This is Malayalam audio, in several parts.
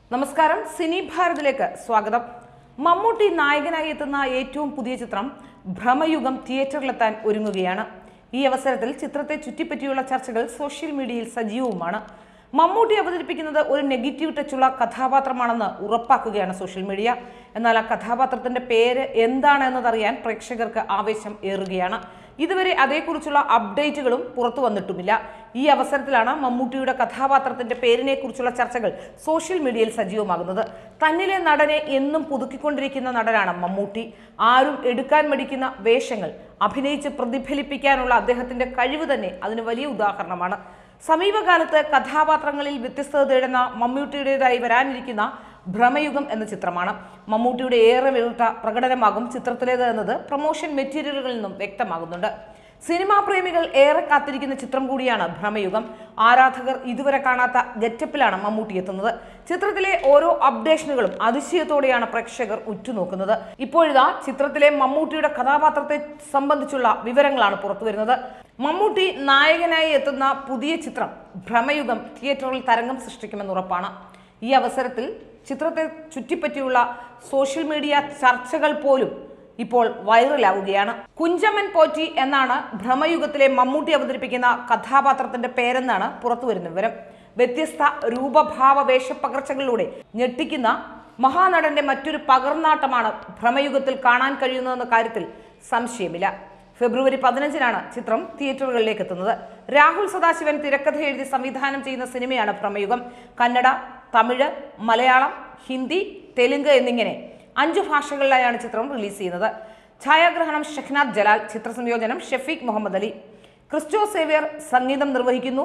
നമസ്കാരം സിനി ഭാരതിലേക്ക് സ്വാഗതം മമ്മൂട്ടി നായകനായി എത്തുന്ന ഏറ്റവും പുതിയ ചിത്രം ഭ്രമയുഗം തിയേറ്ററിലെത്താൻ ഒരുങ്ങുകയാണ് ഈ അവസരത്തിൽ ചിത്രത്തെ ചുറ്റിപ്പറ്റിയുള്ള ചർച്ചകൾ സോഷ്യൽ മീഡിയയിൽ സജീവവുമാണ് മമ്മൂട്ടി അവതരിപ്പിക്കുന്നത് ഒരു നെഗറ്റീവ് ടച്ചുള്ള കഥാപാത്രമാണെന്ന് ഉറപ്പാക്കുകയാണ് സോഷ്യൽ മീഡിയ എന്നാൽ ആ കഥാപാത്രത്തിന്റെ പേര് എന്താണ് എന്നതറിയാൻ പ്രേക്ഷകർക്ക് ആവേശം ഏറുകയാണ് ഇതുവരെ അതേക്കുറിച്ചുള്ള അപ്ഡേറ്റുകളും പുറത്തു വന്നിട്ടുമില്ല ഈ അവസരത്തിലാണ് മമ്മൂട്ടിയുടെ കഥാപാത്രത്തിന്റെ പേരിനെ കുറിച്ചുള്ള ചർച്ചകൾ സോഷ്യൽ മീഡിയയിൽ സജീവമാകുന്നത് തന്നിലെ നടനെ എന്നും പുതുക്കിക്കൊണ്ടിരിക്കുന്ന നടനാണ് മമ്മൂട്ടി ആരും എടുക്കാൻ മടിക്കുന്ന വേഷങ്ങൾ അഭിനയിച്ച് പ്രതിഫലിപ്പിക്കാനുള്ള അദ്ദേഹത്തിന്റെ കഴിവ് തന്നെ അതിന് വലിയ ഉദാഹരണമാണ് സമീപകാലത്ത് കഥാപാത്രങ്ങളിൽ വ്യത്യസ്തത തേടുന്ന മമ്മൂട്ടിയുടേതായി വരാനിരിക്കുന്ന ഭ്രമയുഗം എന്ന ചിത്രമാണ് മമ്മൂട്ടിയുടെ ഏറെ വേറിട്ട പ്രകടനമാകും ചിത്രത്തിലേത് എന്നത് പ്രൊമോഷൻ മെറ്റീരിയലുകളിൽ നിന്നും വ്യക്തമാകുന്നുണ്ട് സിനിമാ പ്രേമികൾ ഏറെ കാത്തിരിക്കുന്ന ചിത്രം കൂടിയാണ് ഭ്രമയുഗം ആരാധകർ ഇതുവരെ കാണാത്ത ഗെറ്റപ്പിലാണ് മമ്മൂട്ടി എത്തുന്നത് ചിത്രത്തിലെ ഓരോ അപ്ഡേഷനുകളും അതിശയത്തോടെയാണ് പ്രേക്ഷകർ ഉറ്റുനോക്കുന്നത് ഇപ്പോഴിതാ ചിത്രത്തിലെ മമ്മൂട്ടിയുടെ കഥാപാത്രത്തെ സംബന്ധിച്ചുള്ള വിവരങ്ങളാണ് പുറത്തുവരുന്നത് മമ്മൂട്ടി നായകനായി എത്തുന്ന പുതിയ ചിത്രം ഭ്രമയുഗം തിയേറ്ററിൽ തരംഗം സൃഷ്ടിക്കുമെന്ന് ഉറപ്പാണ് ഈ അവസരത്തിൽ ചിത്രത്തെ ചുറ്റിപ്പറ്റിയുള്ള സോഷ്യൽ മീഡിയ ചർച്ചകൾ പോലും ഇപ്പോൾ വൈറലാവുകയാണ് കുഞ്ചമൻ പോറ്റി എന്നാണ് ഭ്രമയുഗത്തിലെ മമ്മൂട്ടി അവതരിപ്പിക്കുന്ന കഥാപാത്രത്തിന്റെ പേരെന്നാണ് പുറത്തുവരുന്ന വിവരം വ്യത്യസ്ത രൂപഭാവ വേഷപ്പകർച്ചകളിലൂടെ ഞെട്ടിക്കുന്ന മഹാനടന്റെ മറ്റൊരു പകർന്നാട്ടമാണ് ഭ്രമയുഗത്തിൽ കാണാൻ കഴിയുന്നതെന്ന കാര്യത്തിൽ സംശയമില്ല ഫെബ്രുവരി പതിനഞ്ചിനാണ് ചിത്രം തിയേറ്ററുകളിലേക്ക് എത്തുന്നത് രാഹുൽ സദാശിവൻ തിരക്കഥ എഴുതി സംവിധാനം ചെയ്യുന്ന സിനിമയാണ് ഭ്രമയുഗം കന്നഡ തമിഴ് മലയാളം ഹിന്ദി തെലുങ്ക് എന്നിങ്ങനെ അഞ്ചു ഭാഷകളിലായാണ് ചിത്രം റിലീസ് ചെയ്യുന്നത് ഛായാഗ്രഹണം ഷഹ്നാദ് ജലാൽ ചിത്രസംയോജനം ഷെഫീഖ് മുഹമ്മദ് അലി ക്രിസ്റ്റോ സേവ്യർ സംഗീതം നിർവഹിക്കുന്നു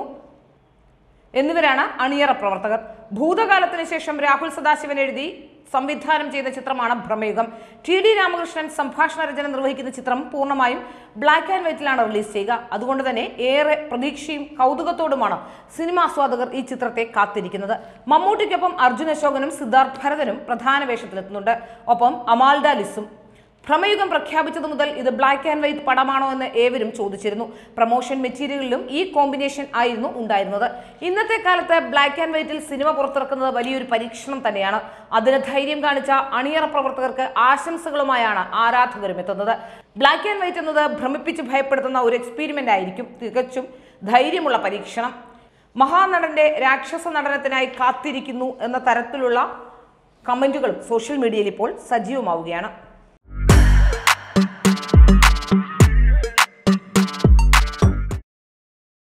എന്നിവരാണ് അണിയറ പ്രവർത്തകർ ഭൂതകാലത്തിന് ശേഷം രാഹുൽ സദാശിവൻ എഴുതി സംവിധാനം ചെയ്ത ചിത്രമാണ് ഭ്രമയുഗം ടി ഡി രാമകൃഷ്ണൻ സംഭാഷണ രചന നിർവഹിക്കുന്ന ചിത്രം പൂർണ്ണമായും ബ്ലാക്ക് ആൻഡ് വൈറ്റിലാണ് റിലീസ് ചെയ്യുക അതുകൊണ്ട് തന്നെ ഏറെ പ്രതീക്ഷയും കൗതുകത്തോടുമാണ് സിനിമാസ്വാദകർ ഈ ചിത്രത്തെ കാത്തിരിക്കുന്നത് മമ്മൂട്ടിക്കൊപ്പം അർജുൻ അശോകനും സിദ്ധാർത്ഥ് ഭരതനും പ്രധാന വേഷത്തിലെത്തുന്നുണ്ട് ഒപ്പം അമാൽഡ ലിസും ഭ്രമയുഗം പ്രഖ്യാപിച്ചതു മുതൽ ഇത് ബ്ലാക്ക് ആൻഡ് വൈറ്റ് പടമാണോ എന്ന് ഏവരും ചോദിച്ചിരുന്നു പ്രൊമോഷൻ മെറ്റീരിയലിലും ഈ കോമ്പിനേഷൻ ആയിരുന്നു ഉണ്ടായിരുന്നത് ഇന്നത്തെ കാലത്ത് ബ്ലാക്ക് ആൻഡ് വൈറ്റിൽ സിനിമ പുറത്തിറക്കുന്നത് വലിയൊരു പരീക്ഷണം തന്നെയാണ് അതിന് ധൈര്യം കാണിച്ച അണിയറ പ്രവർത്തകർക്ക് ആശംസകളുമായാണ് ആരാധകരും എത്തുന്നത് ബ്ലാക്ക് ആൻഡ് വൈറ്റ് എന്നത് ഭ്രമിപ്പിച്ച് ഭയപ്പെടുത്തുന്ന ഒരു എക്സ്പീരിമെന്റ് ആയിരിക്കും തികച്ചും ധൈര്യമുള്ള പരീക്ഷണം മഹാനടന്റെ രാക്ഷസ നടനത്തിനായി കാത്തിരിക്കുന്നു എന്ന തരത്തിലുള്ള കമന്റുകളും സോഷ്യൽ മീഡിയയിൽ ഇപ്പോൾ സജീവമാവുകയാണ്